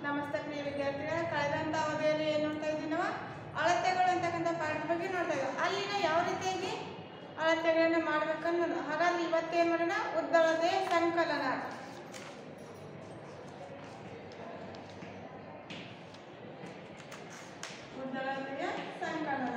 ನಮಸ್ತೆ ಪ್ರಿಯ ವಿದ್ಯಾರ್ಥಿಗಳೇ ಕಳೆದಂತ ಅವಧಿಯಲ್ಲಿ ಏನು ನೋಡ್ತಾ ಇದ್ದೀವಿ ನಾವು ಅಳತೆಗಳು ಅಂತಕ್ಕಂಥ ಪಾಠದ ಬಗ್ಗೆ ನೋಡ್ತಾ ಇದ್ದೀವಿ ಅಲ್ಲಿನ ಯಾವ ರೀತಿಯಾಗಿ ಅಳತೆಗಳನ್ನ ಮಾಡ್ಬೇಕನ್ನೋದು ಹಾಗಾದ್ರೆ ಇವತ್ತೇನು ಮಾಡೋಣ ಉದ್ದಳತೆ ಸಂಕಲನ ಉದ್ದಳತೆಯ ಸಂಕಲನ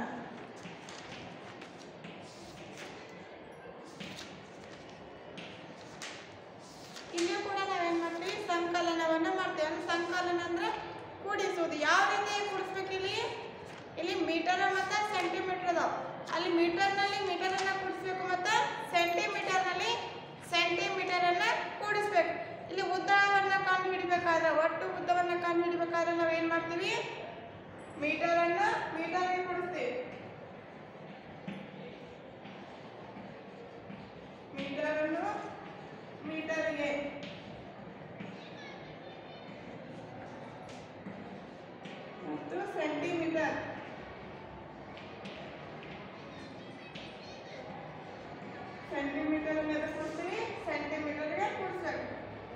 ಇಲ್ಲಿಯೂ ಕೂಡ ನಾವೇನ್ ಮಾಡ್ತೀವಿ ಸಂಕಲನವನ್ನ ಮಾಡ್ತೀವಿ ಅಂದ್ರೆ ಸಂಕಲನ ಅಂದ್ರೆ ಕೂಡಿಸುವುದು ಯಾವ ರೀತಿ ಕೂಡಿಸ್ಬೇಕು ಇಲ್ಲಿ ಇಲ್ಲಿ ಮೀಟರ್ ಮತ್ತೆ ಸೆಂಟಿಮೀಟರ್ ಅದಾವ ಅಲ್ಲಿ ಮೀಟರ್ನಲ್ಲಿ ಮೀಟರ್ ಅನ್ನ ಕೂಡಿಸ್ಬೇಕು ಮತ್ತೆ ಸೆಂಟಿಮೀಟರ್ ನಲ್ಲಿ ಸೆಂಟಿಮೀಟರ್ ಅನ್ನ ಕೂಡಿಸ್ಬೇಕು ಇಲ್ಲಿ ಉದ್ದವನ್ನ ಕಂಡು ಹಿಡಿಬೇಕಾದ್ರೆ ಒಟ್ಟು ಉದ್ದವನ್ನ ಕಂಡು ಹಿಡಿಬೇಕಾದ್ರೆ ನಾವ್ ಏನ್ ಮಾಡ್ತೀವಿ ಮೀಟರ್ ಅನ್ನ ಮೀಟರ್ ಕೂಡಿಸ್ತೀವಿ ಮೀಟರ್ ಅನ್ನು ಮೀಟರ್ಗೆ ಮತ್ತು ಸೆಂಟಿಮೀಟರ್ ಸೆಂಟಿಮೀಟರ್ ಮೇಲೆ ಕೊಡ್ತೀವಿ ಸೆಂಟಿಮೀಟರ್ಗೆ ಕೂಡಿಸ್ಬೇಕು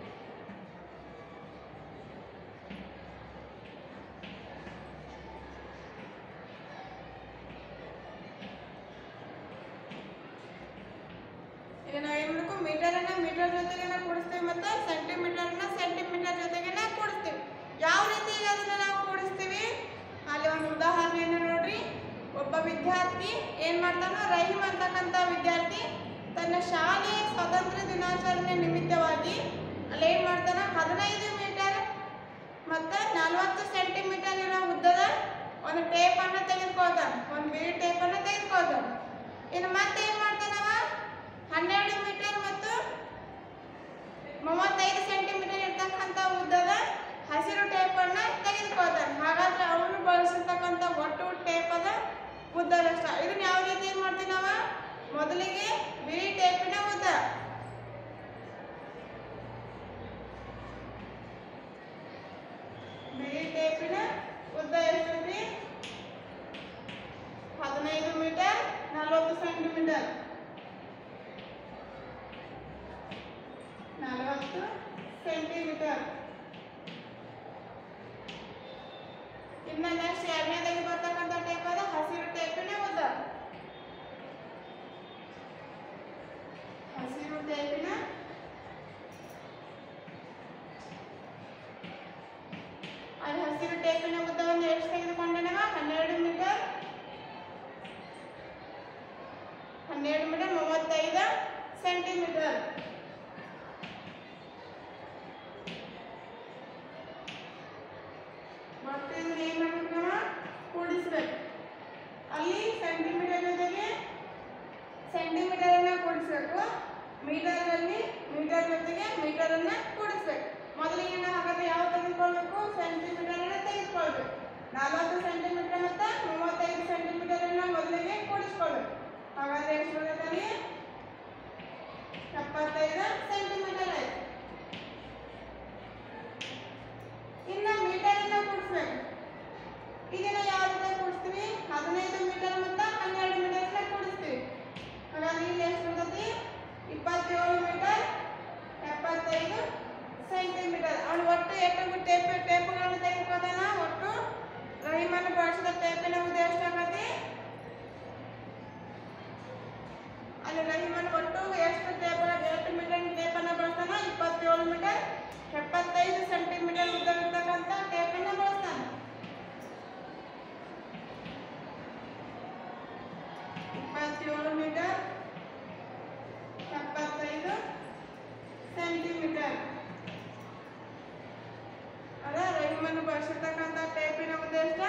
ಈಗ ನಾವು ಏನ್ ಮಾಡಬೇಕು ಮೀಟರ್ ಅನ್ನ ಮೀಟರ್ ಜೊತೆಗೆನ ಕೂಡಿಸ್ತೀವಿ ಮತ್ತೆ ಸೆಂಟಿಮೀಟರ್ ಅನ್ನ ಸೆಂಟಿಮೀಟರ್ ಜೊತೆಗೆನ ಕೂಡಿಸ್ತೀವಿ ಯಾವ ರೀತಿ ಅದನ್ನ ನಾವು ಕೂಡಿಸ್ತೀವಿ ಅಲ್ಲಿ ಒಂದು ಉದಾಹರಣೆಯನ್ನು ನೋಡ್ರಿ ಒಬ್ಬ ವಿದ್ಯಾರ್ಥಿ ಏನ್ ಮಾಡ್ತಾನೋ ರಹೀಮ್ ಅಂತಕ್ಕಂಥ ವಿದ್ಯಾರ್ಥಿ ತನ್ನ ಶಾಲೆಯ ಸ್ವಾತಂತ್ರ್ಯ ದಿನಾಚರಣೆ ನಿಮಿತ್ತವಾಗಿ ಅಲ್ಲಿ ಏನ್ ಮಾಡ್ತಾನ ಹದಿನೈದು ಮೀಟರ್ ಮತ್ತೆ ನಲವತ್ತು ಸೆಂಟಿಮೀಟರ್ ಇರೋ ಉದ್ದದ ಒಂದು ಟೇಪ್ ಅನ್ನ ತೆಗೆದುಕೊಳ್ತಾನೆ ಒಂದು ಬಿಳಿ ಟೇಪ್ ಅನ್ನ ತೆಗೆದುಕೊಳ್ತಾನೆ ಇನ್ನು ಮತ್ತೆ ಏನ್ ಮಾಡ್ತಾನವ ಹನ್ನೆರಡು ಮೀಟರ್ ಮತ್ತು ಮೂವತ್ತೈದು ಸೆಂಟಿಮೀಟರ್ ಇರ್ತಕ್ಕಂಥ ಉದ್ದದ ಹಸಿರು ಟೇಪ್ ಅನ್ನ ತೆಗೆದುಕೊಳ್ತಾನೆ ಹಾಗಾದ್ರೆ ಅವನು ಬಳಸಿರ್ತಕ್ಕಂಥ ಒಟ್ಟು ಟೇಪ್ ಅದ ಉದ್ದದಷ್ಟ ಇದನ್ನ ಯಾವ ರೀತಿ ಏನ್ ಮಾಡ್ತೀವಿ ನಾವ ಮೊದಲಿಗೆ ಬಿಳಿ ಟೇಪಿನ ಉದ್ದ ಬಿಳಿ ಟೇಪಿನ ಉದ್ದ ಎಷ್ಟಿದೆ ಹದಿನೈದು ಮೀಟರ್ ನಲವತ್ತು ಸೆಂಟಿಮೀಟರ್ ನಲವತ್ತು ಸೆಂಟಿಮೀಟರ್ ಇನ್ನ ನೆಕ್ಸ್ಟ್ ಎರಡನೇದಾಗಿ ಬರ್ತಕ್ಕಂಥ ಟೇಪ್ ಅದ ಹಸಿರು ಟೇಪಿನ ಉದ್ದ ಹಸಿರು ಟೇಪಿನ ಅಲ್ಲಿ ಹಸಿರು ಟೇಪಿನ ಉದ್ದವನ್ನು ಎಷ್ಟು ತೆಗೆದುಕೊಂಡೆ ನಾವು ಹನ್ನೆರಡು ಮೀಟರ್ ಹನ್ನೆರಡು ಮೀಟರ್ ಮೂವತ್ತೈದು ಸೆಂಟಿಮೀಟರ್ ಮತ್ತೆ ಇದನ್ನ ಏನ್ ಮಾಡ್ಬೇಕು ನಾವು ಕೂಡಿಸ್ಬೇಕು ಅಲ್ಲಿ ಸೆಂಟಿಮೀಟರ್ ಜೊತೆಗೆ ಸೆಂಟಿಮೀಟರ್ ಅನ್ನ ಕೂಡಿಸ್ಬೇಕು ಮೀಟರ್ ಅಲ್ಲಿ ಮೀಟರ್ ಜೊತೆಗೆ ಮೀಟರ್ ಅನ್ನ ಕೂಡಿಸ್ಬೇಕು ಮೊದಲಿಗೆ ನಾವು ಹಾಗಾದ್ರೆ ಯಾವ ತೆಗೆದುಕೊಳ್ಬೇಕು ಸೆಂಟಿಮೀಟರ್ ಅನ್ನ ತೆಗೆದುಕೊಳ್ಬೇಕು ನಲವತ್ತು ಸೆಂಟಿಮೀಟರ್ ಮತ್ತೆ ಮೂವತ್ತೈದು ಸೆಂಟಿಮೀಟರ್ ಅನ್ನ ಮೊದಲಿಗೆ ಕೂಡಿಸ್ಕೊಳ್ಬೇಕು ಹಾಗಾದ್ರೆ ಎಷ್ಟು ಬರುತ್ತಲ್ಲಿ ಎಪ್ಪತ್ತೈದು ಸೆಂಟಿಮೀಟರ್ ಆಯ್ತು ಇನ್ನ ಮೀಟರ್ ಅನ್ನ ಕೂಡಿಸ್ಬೇಕು ಇದನ್ನ ಯಾವ ರೀತಿ ಕೂಡಿಸ್ತೀವಿ ಹದಿನೈದು ಮೀಟರ್ ಮತ್ತು ಹನ್ನೆರಡು ಮೀಟರ್ ಅನ್ನ ಕೂಡಿಸ್ತೀವಿ ಹಾಗಾಗಿ ಇಲ್ಲಿ ಎಷ್ಟು ಬರ್ತೈತಿ ಇಪ್ಪತ್ತೇಳು ಮೀಟರ್ ಎಪ್ಪತ್ತೈದು ಸೆಂಟಿಮೀಟರ್ ಅವನು ಒಟ್ಟು ಎಷ್ಟು ಟೇಪ್ ಟೇಪ್ಗಳನ್ನು ತೆಗೆದುಕೋದಾನ ಒಟ್ಟು ರಹಿಮನ್ನು ಬಳಸಿದ ಟೇಪಿನ ಉದ್ದ ಎಷ್ಟಾಗತ್ತೆ ಅಲ್ಲಿ ರಹಿಮನ್ ಒಟ್ಟು ಎಷ್ಟು ಟೇಪ್ ಎಷ್ಟು ಮೀಟರ್ ಟೇಪನ್ನು ಬಳಸ್ತಾನ ಇಪ್ಪತ್ತೇಳು ಮೀಟರ್ ಎಪ್ಪತ್ತೈದು ಸೆಂಟಿಮೀಟರ್ ಉದ್ದ ಇರ್ತಕ್ಕಂಥ ಟೇಪನ್ನು ಬಳಸ್ತಾನೆ ಇಪ್ಪತ್ತೇಳು ಮೀಟರ್ ಎಪ್ಪತ್ತೈದು ಸೆಂಟಿಮೀಟರ್ ಅದ ರಹಿಮನ್ನು ಬಳಸಿರ್ತಕ್ಕಂಥ ಟೇಪಿನ ಉದ್ದ ಎಷ್ಟು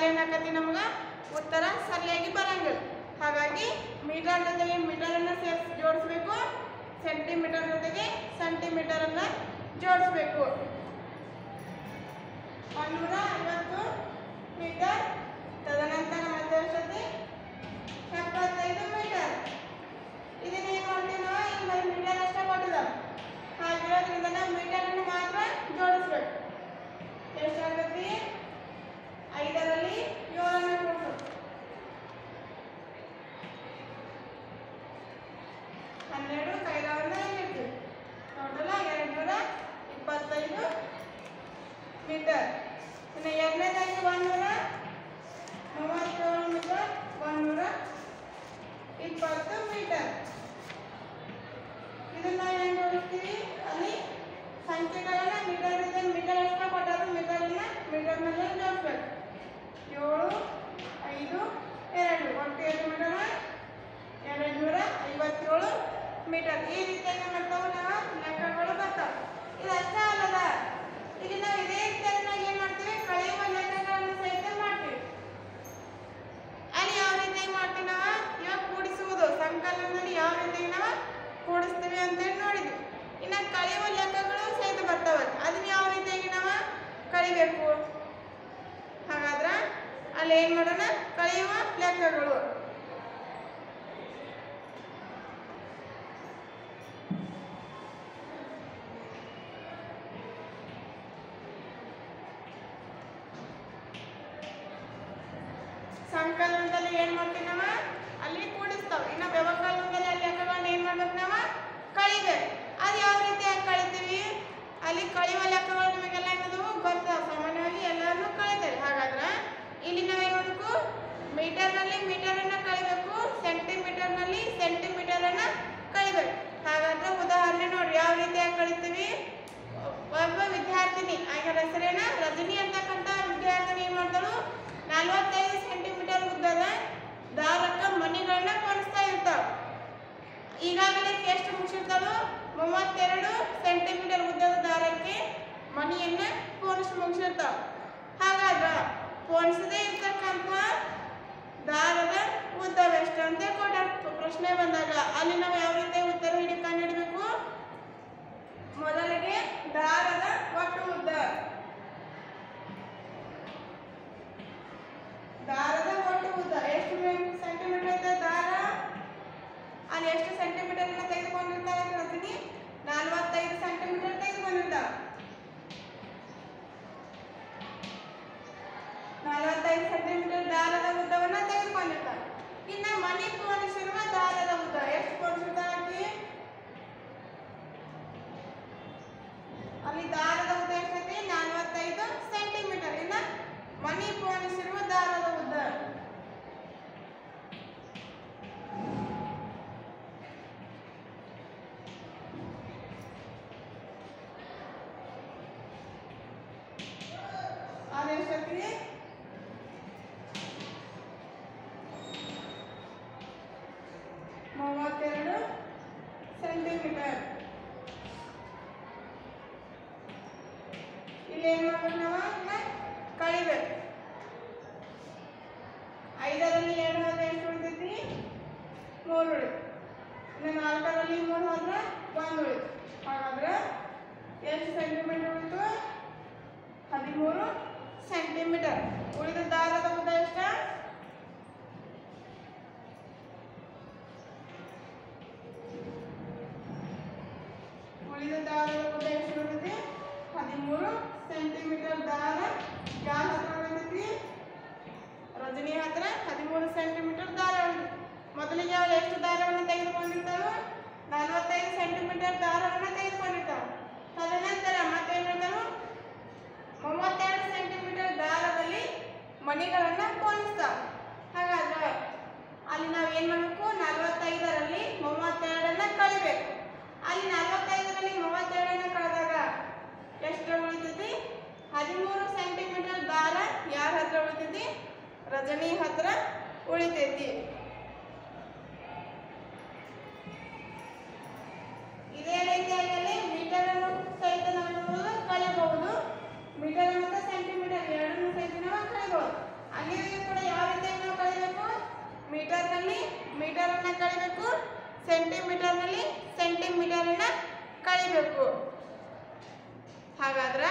ಏನಾಕತಿ ನಮ್ಗೆ ಉತ್ತರ ಸರಿಯಾಗಿ ಬರಂಗಿಲ್ಲ ಹಾಗಾಗಿ ಮೀಟರ್ ಜೊತೆಗೆ ಮೀಟರನ್ನು ಸೇರಿಸಿ ಜೋಡಿಸ್ಬೇಕು ಸೆಂಟಿಮೀಟರ್ ಜೊತೆಗೆ ಸೆಂಟಿಮೀಟರನ್ನು ಜೋಡಿಸ್ಬೇಕು ಒಂದೂರ ಐವತ್ತು ಮೀಟರ್ ತದನಂತರ ಮತ್ತೆ ಎಷ್ಟೈತಿ ಎಪ್ಪತ್ತೈದು ಮೀಟರ್ ಇದನ್ನ ಏನು ಮಾಡ್ತೀವಿ ನಾವು ಈಗ ಬರೀ ಮೀಟರ್ ಅಷ್ಟೇ ಕೊಟ್ಟಿದ ಹಾಗಿರೋದ್ರಿಂದ ನಾವು ಮೀಟರನ್ನು ಮಾತ್ರ ಜೋಡಿಸ್ಬೇಕು ಎಷ್ಟಾಗತ್ತಿ ಐದರಲ್ಲಿ ಏಳನ್ನು ಕೊಟ್ಟು ಹನ್ನೆರಡು ಕೈಲಾವನ್ನ ಏನಿರ್ತೀವಿ ಟೋಟಲ ಎರಡು ನೂರ ಇಪ್ಪತ್ತೈದು ಮೀಟರ್ ಇನ್ನು ಎರಡನೇದಾಗಿ ಒಂದೂರ ಮೂವತ್ತೇಳು ಮೀಟರ್ ಒಂದೂರ ಇಪ್ಪತ್ತು ಮೀಟರ್ ಇದನ್ನ ಏನು ನೋಡ್ತೀವಿ ಅಲ್ಲಿ ಸಂಖ್ಯೆಗಳನ್ನ ಮೀಟರ್ ಇದೆ ಮೀಟರ್ ಅಷ್ಟ ಕೊಟ್ಟರು ಮೀಟರನ್ನ ಮೀಟರ್ ಮೇಲೆ ಜೋಡಿಸ್ಬೇಕು ಏಳು ಐದು ಎರಡು ಒಟ್ಟು ಎಷ್ಟು ಮೀಟರ್ ಎರಡು ನೂರ ಐವತ್ತೇಳು ಮೀಟರ್ ಈ ರೀತಿಯಾಗಿ ಮಾಡ್ತಾವೆ ನಾವು ಲೆಕ್ಕಗಳು ಬರ್ತಾವೆ ಇದು ಅಷ್ಟೇ ಅಲ್ಲದ ಈಗ ನಾವು ಇದೇ ರೀತಿಯಾಗಿ ನಾವು ಏನು ಮಾಡ್ತೀವಿ ಕಳೆಯುವ ಲೆಕ್ಕಗಳನ್ನು ಸಹಿತ ಮಾಡ್ತೀವಿ ಅಲ್ಲಿ ಯಾವ ರೀತಿಯಾಗಿ ಮಾಡ್ತೀವಿ ನಾವು ಇವಾಗ ಕೂಡಿಸುವುದು ಸಂಕಲನದಲ್ಲಿ ಯಾವ ರೀತಿಯಾಗಿ ನಾವು ಕೂಡಿಸ್ತೀವಿ ಅಂತೇಳಿ ನೋಡಿದ್ವಿ ಇನ್ನು ಕಳೆಯುವ ಲೆಕ್ಕಗಳು ಸಹಿತ ಬರ್ತಾವೆ ಅದನ್ನ ಯಾವ ರೀತಿಯಾಗಿ ನಾವು ಕಳಿಬೇಕು ಹಾಗಾದ್ರೆ ಅಲ್ಲಿ ಏನು ಮಾಡೋಣ ಕಳೆಯುವ ಲೆಕ್ಕಗಳು ಸಂಕಲನದಲ್ಲಿ ಏನ್ ಮಾಡ್ತೀವಿ ನಾವ ಅಲ್ಲಿ ಕೂಡಿಸ್ತಾವ ಇನ್ನ ವ್ಯವಕಲನದಲ್ಲಿ ಅಲ್ಲಿ ಲೆಕ್ಕಗಳನ್ನ ಏನ್ ಮಾಡ್ಬೇಕು ನಾವ ಕಳಿಬೇಕು ಅದು ಯಾವ ರೀತಿಯಾಗಿ ಕಳಿತೀವಿ ಅಲ್ಲಿ ಕಳೆಯುವ ಲೆಕ್ಕಗಳು ನಿಮಗೆಲ್ಲ ಏನದು ಗೊತ್ತಾವ ಸಾಮಾನ್ಯವಾಗಿ ಎಲ್ಲಾನು ಕಳಿತೇವೆ ಹಾಗಾದ್ರೆ ಇಲ್ಲಿ ನಾವೇನ್ ಮಾಡಬೇಕು ಮೀಟರ್ನಲ್ಲಿ ಮೀಟರನ್ನ ಕಳಿಬೇಕು ಸೆಂಟಿಮೀಟರ್ನಲ್ಲಿ ಸೆಂಟಿಮೀಟರನ್ನ ಕಳಿಬೇಕು ಹಾಗಾದ್ರೆ ಉದಾಹರಣೆ ನೋಡ್ರಿ ಯಾವ ರೀತಿಯಾಗಿ ಕಳಿತೀವಿ ಒಬ್ಬ ವಿದ್ಯಾರ್ಥಿನಿ ಆಕೆ ಹೆಸರೇನ ರಜನಿ ಅಂತಕ್ಕಂಥ ವಿದ್ಯಾರ್ಥಿನಿ ಏನ್ ಮಾಡ್ತಾಳು ನಲವತ್ತೈದು ಸೆಂಟಿಮೀಟರ್ ಉದ್ದದ ದಾರಕ್ಕ ಮಣಿಗಳನ್ನ ಕೊಡಿಸ್ತಾ ಇರ್ತಾವ ಈಗಾಗಲೇ ಎಷ್ಟು ಮುಗಿಸಿರ್ತಾಳು ಮೂವತ್ತೆರಡು ಸೆಂಟಿಮೀಟರ್ ಉದ್ದದ ದಾರಕ್ಕೆ ಮಣಿಯನ್ನ ಪೋಣಿಸಿ ಮುಗಿಸಿರ್ತಾವ ಹಾಗಾದ್ರ ಪೋಣಿಸದೇ ಇರ್ತಕ್ಕಂಥ ದಾರದ ಉದ್ದವೆಷ್ಟು ಅಂತ ಕೊಟ್ಟ ಪ್ರಶ್ನೆ ಬಂದಾಗ ಅಲ್ಲಿ ನಾವು ಯಾವ ರೀತಿ ಉತ್ತರ ಹಿಡಿ ಕಂಡುಹಿಡಬೇಕು ಮೊದಲಿಗೆ ದಾರದ ಒಟ್ಟು ಉದ್ದ ದಾರದ ಒಟ್ಟು ಉದ್ದ ಎಷ್ಟು ಸೆಂಟಿಮೀಟರ್ ಇದೆ ದಾರ ಅಲ್ಲಿ ಎಷ್ಟು ಸೆಂಟಿಮೀಟರ್ ತೆಗೆದುಕೊಂಡಿರ್ತಾರೆ ಹೇಳ್ತೀನಿ ನಲವತ್ತೈದು ಸೆಂಟಿಮೀಟರ್ ತೆಗೆದುಕೊಂಡಿರ್ತಾವ ನಲವತ್ತೈದು ಸೆಂಟಿಮೀಟರ್ ದಾರದ ಉದ್ದವನ್ನ ತೆಗೆದುಕೊಂಡಿರ್ತಾರೆ ಇನ್ನ ಮನೆ ಪೋಣಿಸಿರುವ ದಾರದ ಉದ್ದ ಎಷ್ಟು ಪೋಣಿಸಿರ್ತಾರೆ ಆಕಿ? ಅಲ್ಲಿ ದಾರದ ಉದ್ದ ಎಷ್ಟೈತಿ ನಲವತ್ತೈದು ಸೆಂಟಿಮೀಟರ್ ಇನ್ನ ಮನಿ ಪೋಣಿಸಿರುವ ದಾರದ ಉದ್ದ ಅದೆಷ್ಟೈತಿ ಮೂವತ್ತೆರಡು ಸೆಂಟಿಮೀಟರ್ ಇಲ್ಲಿ ಏನ್ ಮಾಡ್ಬೇಕು ನಾವು ಇನ್ನ ಕಳಿಬೇಕು ಐದರಲ್ಲಿ ಎರಡು ಹೋದ್ರೆ ಎಷ್ಟು ಉಳಿತೈತಿ ಮೂರು ಉಳಿತು ಇನ್ನು ನಾಲ್ಕರಲ್ಲಿ ಮೂರು ಹೋದ್ರೆ ಒಂದು ಉಳಿತು ಹಾಗಾದ್ರೆ ಎಷ್ಟು ಸೆಂಟಿಮೀಟರ್ ಉಳಿತು ಹದಿಮೂರು ಸೆಂಟಿಮೀಟರ್ ಉಳಿದ ದಾರದ ಉದ್ದ ಎಷ್ಟ ಉಳಿದ ದಾರದ ಉದ್ದ ಎಷ್ಟು ಉಳಿತೈತಿ ಹದಿಮೂರು ಸೆಂಟಿಮೀಟರ್ ದಾರ ಯಾರ ಹತ್ರ ಉಳಿತೈತಿ ರಜನಿ ಹತ್ರ ಹದಿಮೂರು ಸೆಂಟಿಮೀಟರ್ ದಾರ ಉಳಿತು ಮೊದಲಿಗೆ ಅವಳು ಎಷ್ಟು ದಾರವನ್ನು ತೆಗೆದುಕೊಂಡಿರ್ತಾಳು ನಲವತ್ತೈದು ಸೆಂಟಿಮೀಟರ್ ದಾರವನ್ನು ತೆಗೆದುಕೊಂಡಿರ್ತಾಳೆ ತದನಂತರ ಮತ್ತೇನು ಮಾಡ್ತಾಳು ಮೂವತ್ತೆರಡು ಸೆಂಟಿಮೀಟರ್ ದಾರದಲ್ಲಿ ಮಣಿಗಳನ್ನ ಪೋಣಿಸ್ತಾವ ಹಾಗಾದ್ರೆ ಅಲ್ಲಿ ನಾವು ಏನು ಮಾಡಬೇಕು ನಲವತ್ತೈದರಲ್ಲಿ ಮೂವತ್ತೆರಡನ್ನ ಕಳಿಬೇಕು ಅಲ್ಲಿ ನಲವತ್ತೈದರಲ್ಲಿ ಮೂವತ್ತೆರಡನ್ನ ಕಳೆದಾಗ ಎಷ್ಟು ಉಳಿತೈತಿ ಹದಿಮೂರು ಸೆಂಟಿಮೀಟರ್ ದಾರ ಯಾರ ಹತ್ರ ಉಳಿತೈತಿ ರಜನಿ ಹತ್ರ ಉಳಿತೈತಿ ಇದೇ ರೀತಿಯಾಗಿ ಮೀಟರ್ ಅನ್ನು ಸಹಿತ ನಾವು ಕಲಿಬಹುದು ಮೀಟರ್ ಮತ್ತು ಸೆಂಟಿಮೀಟರ್ ಎರಡನ್ನೂ ಸಹಿತ ನಾವು ಕಲಿಬಹುದು ಅಲ್ಲಿ ಒಯ್ಬೇಕು ಹಾಗಾದ್ರೆ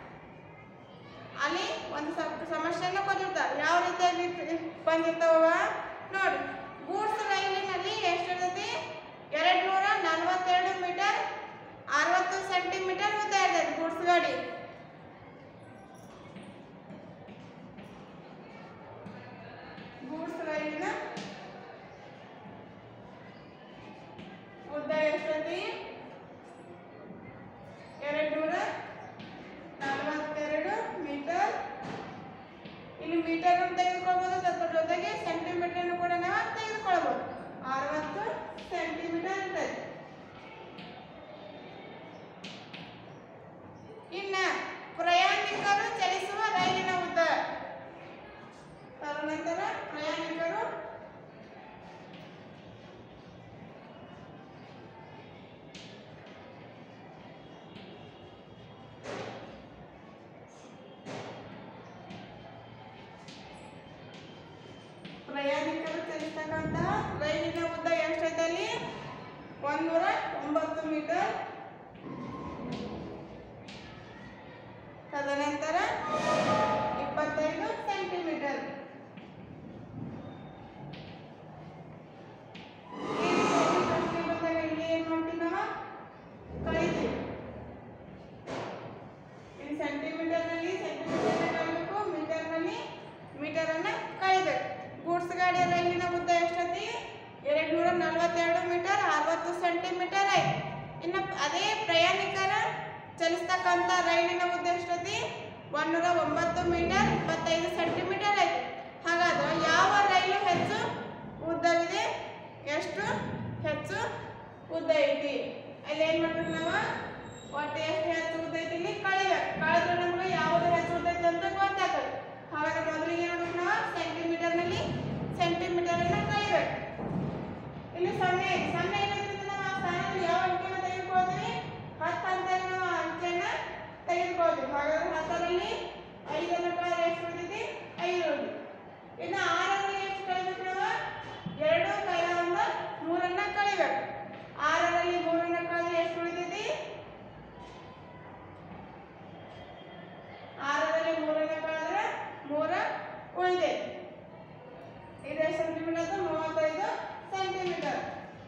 ಅಲ್ಲಿ ಒಂದು ಸ್ವಲ್ಪ ಸಮಸ್ಯೆನ ಕೊಟ್ಟಿರ್ತಾರೆ ಯಾವ ರೀತಿಯಾಗಿ ಇಟ್- ಬಂದಿರ್ತಾವ ನೋಡಿ ಗೂಡ್ಸ್ ರೈಲಿನಲ್ಲಿ ಎಷ್ಟಿರ್ತೈತಿ ಎರಡು ನೂರ ನಲವತ್ತೆರಡು ಮೀಟರ್ ಅರವತ್ತು ಸೆಂಟಿಮೀಟರ್ ಉದ್ದ ಇರ್ತೈತಿ ಗೂಡ್ಸ್ ಗಾಡಿ ಗೂಡ್ಸ್ ರೈಲಿನ ಉದ್ದ ಎಷ್ಟೈತಿ ಎರಡು ನೂರ ನಲವತ್ತೆರಡು ಮೀಟರ್ ಇಲ್ಲಿ ಮೀಟರ್ ಅನ್ನು ತೆಗೆದುಕೊಳ್ಬೋದು ಅದ್ರ ಜೊತೆಗೆ ಸೆಂಟಿಮೀಟರ್ ಕೂಡ ನಾವು ತೆಗೆದುಕೊಳ್ಬೋದು ಅರವತ್ತು ಸೆಂಟಿಮೀಟರ್ ಇರ್ತದೆ ಇನ್ನ ಪ್ರಯಾಣಿಕರು ಚಲಿಸುವ ರೈಲಿನ ಉದ್ದ ತದನಂತರ ಪ್ರಯಾಣಿಕರು ಪ್ರಯಾಣಿಕರು ಚಲಿಸ್ತಕ್ಕಂತಹ ರೈಲಿನ ಉದ್ದ ಎಷ್ಟೈತೆ ಅಲ್ಲಿ ಒಂದೂರ ಒಂಬತ್ತು ಮೀಟರ್ ತದನಂತರ ಇಪ್ಪತ್ತೈದು ಸೆಂಟಿಮೀಟರ್ ಈ ರೀತಿಯಾಗಿ ಪ್ರಶ್ನೆ ಬಂದಾಗ ಇಲ್ಲಿ ಏನ್ ಮಾಡ್ತೀವಿ ನಾವು ಕಳಿತೀವಿ ಇಲ್ಲಿ ಸೆಂಟಿಮೀಟರ್ನಲ್ಲಿ ಸೆಂಟಿಮೀಟರ್ ಕಳಿಬೇಕು ಮೀಟರ್ನಲ್ಲಿ ಮೀಟರನ್ನ ಕಳಿಬೇಕು ಗೂಡ್ಸ್ ಗಾಡಿಯ ರೈಲಿನ ಉದ್ದ ಎಷ್ಟೈತಿ ಎರಡು ನೂರ ನಲವತ್ತೆರಡು ಮೀಟರ್ ಅರವತ್ತು ಸೆಂಟಿಮೀಟರ್ ಐತಿ ಇನ್ನು ಅದೇ ಪ್ರಯಾಣಿಕರ ಚಲಿಸ್ತಕ್ಕಂಥ ರೈಲಿನ ಉದ್ದ ಎಷ್ಟೈತಿ ಒಂದೂರ ಒಂಬತ್ತು ಮೀಟರ್ ಇಪ್ಪತ್ತೈದು ಸೆಂಟಿಮೀಟರ್ ಐತಿ ಹಾಗಾದ್ರೆ ಯಾವ ರೈಲು ಹೆಚ್ಚು ಉದ್ದವಿದೆ ಎಷ್ಟು ಹೆಚ್ಚು ಉದ್ದ ಐತಿ ಅಲ್ಲಿ ಏನ್ ಮಾಡ್ಬೇಕು ನಾವು ಒಟ್ಟು ಎಷ್ಟು ಹೆಚ್ಚು ಉದ್ದ ಐತಿ ಇಲ್ಲಿ ಕಳಿಬೇಕು ಕಳೆದ್ರೆ ನಮ್ಗೆ ಯಾವ್ದು ಹೆಚ್ಚು ಉದ್ದ ಐತಿ ಅಂತ ಗೊತ್ತಾಗತ್ತೆ ಹಾಗಾದ್ರೆ ಮೊದಲಿಗೆ ಏನ್ ಮಾಡ್ಬೇಕು ನಾವು ಸೆಂಟಿಮೀಟರ್ನಲ್ಲಿ ಸೆಂಟಿಮೀಟರನ್ನ ಕಳಿಬೇಕು ಇಲ್ಲಿ ಸೊನ್ನೆ ಐತಿ ಸೊನ್ನೆ ಇರೋದ್ರಿಂದ ನಾವು ಆ ಸ್ಥಾನದಲ್ಲಿ ಯಾವ ಅಂಕೆನ ತೆಗೆದುಕೊಳ್ತೀವಿ ಹತ್ತು ಅಂತ ನಾವು ಆ ಅಂಕೆನ ತೆಗೆದುಕೊಳ್ತೀವಿ ಹಾಗಾದ್ರೆ ಹತ್ತರಲ್ಲಿ ಐದನ್ನು ಕಳೆದ್ರೆ ಎಷ್ಟು ಉಳಿತೈತಿ ಐದು ಉಳಿತು ಇನ್ನು ಆರರಲ್ಲಿ ಎಷ್ಟು ಕಳಿಬೇಕು ನಾವು ಎರಡು ಕೈಲವನ್ನ ಮೂರನ್ನ ಕಳಿಬೇಕು ಆರರಲ್ಲಿ ಮೂರನ್ನ ಕಳೆದ್ರೆ ಎಷ್ಟು ಉಳಿತೈತಿ ಆರರಲ್ಲಿ ಮೂರನ್ನ ಕಳೆದ್ರೆ ಮೂರ ಉಳಿತೈತಿ ಇದು ಎಷ್ಟು ಸೆಂಟಿಮೀಟರ್ ಅದು ಮೂವತ್ತೈದು ಸೆಂಟಿಮೀಟರ್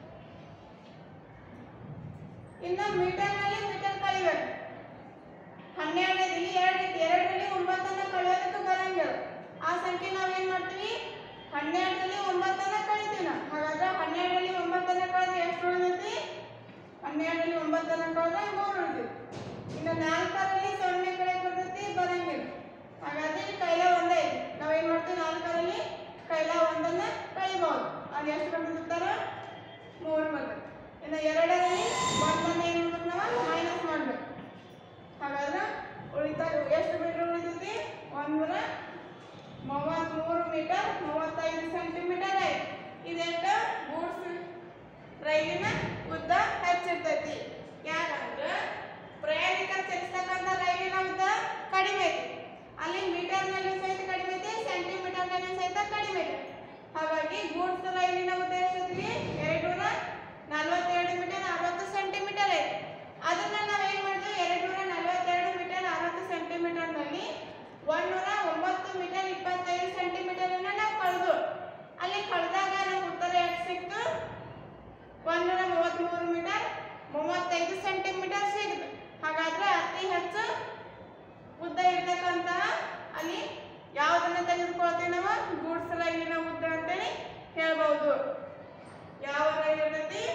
ಇನ್ನು ಮೀಟರ್ನಲ್ಲಿ ಮೀಟರ್ ಕಳಿಬೇಕು ಹನ್ನೆರಡನೇ ಇಲ್ಲಿ ಎರಡು ಐತಿ ಎರಡರಲ್ಲಿ ಒಂಬತ್ತನ್ನ ಕಳೆಯೋದಕ್ಕೆ ಬರಂಗಿಲ್ಲ ಆ ಸಂಖ್ಯೆ ನಾವೇನ್ ಮಾಡ್ತೀವಿ ಹನ್ನೆರಡರಲ್ಲಿ ಒಂಬತ್ತನ್ನ ಕಳಿತೀವಿ ನಾವು ಹಾಗಾದ್ರೆ ಹನ್ನೆರಡರಲ್ಲಿ ಒಂಬತ್ತನ್ನ ಕಳೆದ್ರೆ ಎಷ್ಟು ಉಳಿದೈತಿ ಹನ್ನೆರಡರಲ್ಲಿ ಒಂಬತ್ತನ್ನ ಕಳೆದ್ರೆ ಮೂರು ಉಳಿದೈತಿ ಇನ್ನು ನಾಲ್ಕರಲ್ಲಿ ಸೊನ್ನೆ ಕಡೆ ಬರ್ತೈತಿ ಬರಂಗಿಲ್ಲ ಹಾಗಾದ್ರೆ ಇಲ್ಲಿ ಕೈಲ ಒಂದೇ ಐತಿ ನಾವೇನ್ ಮಾಡ್ತೀವಿ ನಾಲ್ಕರಲ್ಲಿ ಕೈಲ ಒಂದನ್ನ ಕಳಿಬಹುದು ಅಲ್ಲಿ ಎಷ್ಟು ಬಂದಿರ್ತಾರ ಮೂರು ಬಂದ ಇನ್ನು ಎರಡರಲ್ಲಿ ಒಂದನ್ನ ಏನ್ ಮಾಡ್ಬೇಕು ನಾವು ಮೈನಸ್ ಮಾಡ್ಬೇಕು ಹಾಗಾದ್ರೆ ಉಳಿತಾ ಎಷ್ಟು ಮೀಟರ್ ಉಳಿತೈತಿ ಒಂದೂರ ಮೂವತ್ತ್ಮೂರು ಮೀಟರ್ ಮೂವತ್ತೈದು ಸೆಂಟಿಮೀಟರ್ ಐತಿ ಇದೆಷ್ಟು ಗೂಡ್ಸ್ ರೈಲಿನ ಉದ್ದ ಹೆಚ್ಚಿರ್ತೈತಿ ಯಾಕಂದ್ರೆ ಪ್ರಯಾಣಿಕರು ಚಲಿಸ್ತಕ್ಕಂಥ ರೈಲಿನ ಉದ್ದ ಕಡಿಮೆ ಐತಿ ಅಲ್ಲಿ ಮೀಟರ್ನಲ್ಲಿ ಸಹಿತ ಕಡಿಮೆ ಐತಿ ಸೆಂಟಿಮೀಟರ್ನಲ್ಲಿ ಸಹಿತ ಕಡಿಮೆ ಐತಿ ಹಾಗಾಗಿ ಗೂಡ್ಸ್ ರೈಲಿನ ಉದ್ದ ಎಷ್ಟೈತಿ ಎರಡು ನೂರ ನಲವತ್ತೆರಡು ಮೀಟರ್ ಅರವತ್ತು ಸೆಂಟಿಮೀಟರ್ ಐತಿ ಅದನ್ನ ನಾವೇನ್ ಮಾಡಿದ್ವಿ ಎರಡು ನೂರ ನಲವತ್ತೆರಡು ಮೀಟರ್ ಅರವತ್ತು ಸೆಂಟಿಮೀಟರ್ನಲ್ಲಿ ಒಂದೂರ ಒಂಬತ್ತು ಮೀಟರ್ ಇಪ್ಪತ್ತೈದು ಸೆಂಟಿಮೀಟರ್ ಅನ್ನ ನಾವು ಕಳೆದು ಅಲ್ಲಿ ಕಳೆದಾಗ ನಮ್ಗೆ ಉತ್ತರ ಎಷ್ಟು ಸಿಕ್ತು ಒಂದೂರ ಮೂವತ್ತ್ಮೂರು ಮೀಟರ್ ಮೂವತ್ತೈದು ಸೆಂಟಿಮೀಟರ್ ಸಿಗುತ್ತೆ ಹಾಗಾದ್ರೆ ಅತಿ ಹೆಚ್ಚು ಉದ್ದ ಇರ್ತಕ್ಕಂತಹ ಅಲ್ಲಿ ಯಾವುದನ್ನ ತೆಗೆದುಕೊಳ್ತೀವಿ ನಾವು ಗೂಡ್ಸ್ ರೈಲಿನ ಉದ್ದ ಅಂತೇಳಿ ಹೇಳ್ಬಹುದು ಯಾವ ರೈಲು ಇರ್ತೈತಿ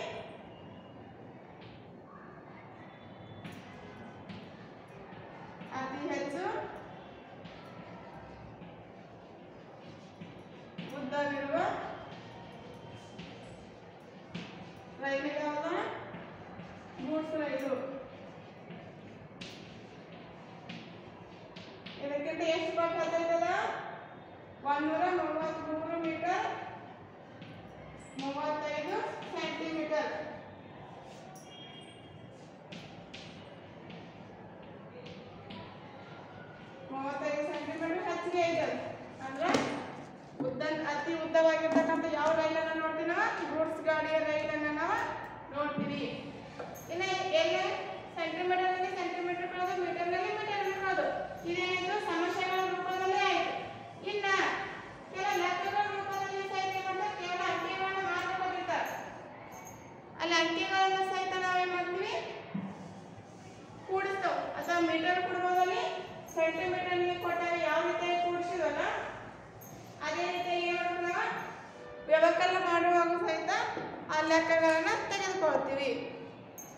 ಅತಿ ಹೆಚ್ಚು ಉದ್ದವಿರುವ ರೈಲು ಯಾವುದು ಗೂಡ್ಸ್ ರೈಲು ಇದಕ್ಕಿಂತ ಎಷ್ಟು ಪಟ್ಟು ಹತ್ತೈತದ ಒಂದೂರ ಮೂವತ್ತ್ಮೂರು ಮೀಟರ್ ಮೂವತ್ತೈದು ಸೆಂಟಿಮೀಟರ್ ಮೂವತ್ತೈದು ಸೆಂಟಿಮೀಟರ್ ಹೆಚ್ಚಿಗೆ ಐತೆ ಅಂದ್ರೆ ಉದ್ದ ಅತಿ ಉದ್ದವಾಗಿರ್ತಕ್ಕಂಥ ಯಾವ ರೈಲನ್ನು ನೋಡ್ತೀವಿ ನಾವು ಗೂಡ್ಸ್ ಗಾಡಿಯ ರೈಲನ್ನು ನಾವು ನೋಡ್ತೀವಿ ಇನ್ನು ಎಲ್ಲಿ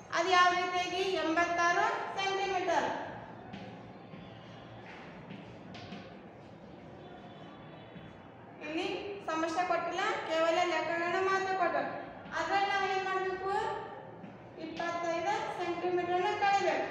ಅದು ಯಾವ ರೀತಿಯಾಗಿ ಎಂಬತ್ತಾರು ಸೆಂಟಿಮೀಟರ್ ಇಲ್ಲಿ ಸಮಸ್ಯೆ ಕೊಟ್ಟಿಲ್ಲ ಕೇವಲ ಲೆಕ್ಕಗಳನ್ನ ಮಾತ್ರ ಕೊಟ್ಟರು ಅದ್ರಲ್ಲಿ ನಾವು ಏನು ಮಾಡಬೇಕು ಇಪ್ಪತ್ತೈದು ಸೆಂಟಿಮೀಟರ್ನ ಕಳಿಬೇಕು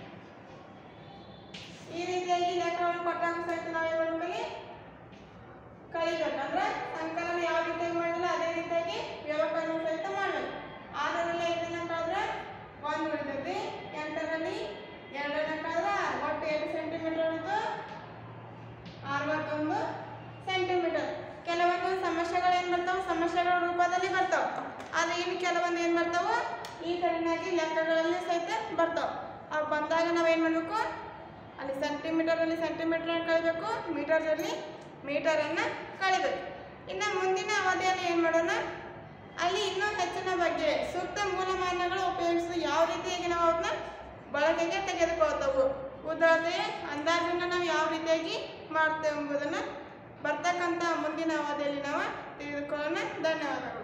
ಈ ರೀತಿಯಾಗಿ ಲೆಕ್ಕವನ್ನು ಕೊಟ್ಟಾಗ ಸಹಿತ ನಾವು ಏನು ಮಾಡಬೇಕು ಕಳಿಬೇಕು ಅಂದ್ರೆ ಸಂಕಲನ ಯಾವ ರೀತಿಯಾಗಿ ಮಾಡಿಲ್ಲ ಅದೇ ರೀತಿಯಾಗಿ ವ್ಯವಕಲನ ಸಹಿತ ಮಾಡಬೇಕು ಆರರಲ್ಲಿ ಐದನ್ನ ಕಳೆದ್ರೆ ಒಂದು ಉಳಿತೈತಿ ಎಂಟರಲ್ಲಿ ಎರಡನ್ನ ಕಳೆದ್ರೆ ಆರು. ಒಟ್ಟು ಎಷ್ಟು ಸೆಂಟಿಮೀಟರ್ ಉಳಿತು ಅರವತ್ತೊಂದು ಸೆಂಟಿಮೀಟರ್ ಕೆಲವೊಂದು ಸಮಸ್ಯೆಗಳು ಏನು ಬರ್ತಾವೆ ಸಮಸ್ಯೆಗಳ ರೂಪದಲ್ಲಿ ಬರ್ತಾವೆ ಆದರೆ ಇನ್ನು ಕೆಲವೊಂದು ಏನು ಬರ್ತಾವೆ ಈ ಕಡೆನಾಗಿ ಲೆಕ್ಕಗಳಲ್ಲಿ ಸಹಿತ ಬರ್ತಾವೆ ಅವು ಬಂದಾಗ ನಾವು ಏನು ಮಾಡಬೇಕು ಅಲ್ಲಿ ಸೆಂಟಿಮೀಟರಲ್ಲಿ ಸೆಂಟಿಮೀಟರ್ ಕಳಿಬೇಕು ಮೀಟರ್ದಲ್ಲಿ ಮೀಟರನ್ನು ಕಳಿಬೇಕು ಇನ್ನು ಮುಂದಿನ ಅವಧಿಯಲ್ಲಿ ಏನು ಮಾಡೋಣ ಅಲ್ಲಿ ಇನ್ನೂ ಹೆಚ್ಚಿನ ಬಗ್ಗೆ ಸೂಕ್ತ ಮೂಲಮಾನಗಳು ಉಪಯೋಗಿಸಿ ಯಾವ ರೀತಿಯಾಗಿ ನಾವು ಅದನ್ನ ಬಳಕೆಗೆ ತೆಗೆದುಕೊಳ್ತವು ಉದಾಹರಣೆ ಅಂದಾಜನ್ನು ನಾವು ಯಾವ ರೀತಿಯಾಗಿ ಮಾಡ್ತೇವೆ ಎಂಬುದನ್ನು ಬರ್ತಕ್ಕಂಥ ಮುಂದಿನ ಅವಧಿಯಲ್ಲಿ ನಾವು ತಿಳಿದುಕೊಳ್ಳೋಣ ಧನ್ಯವಾದಗಳು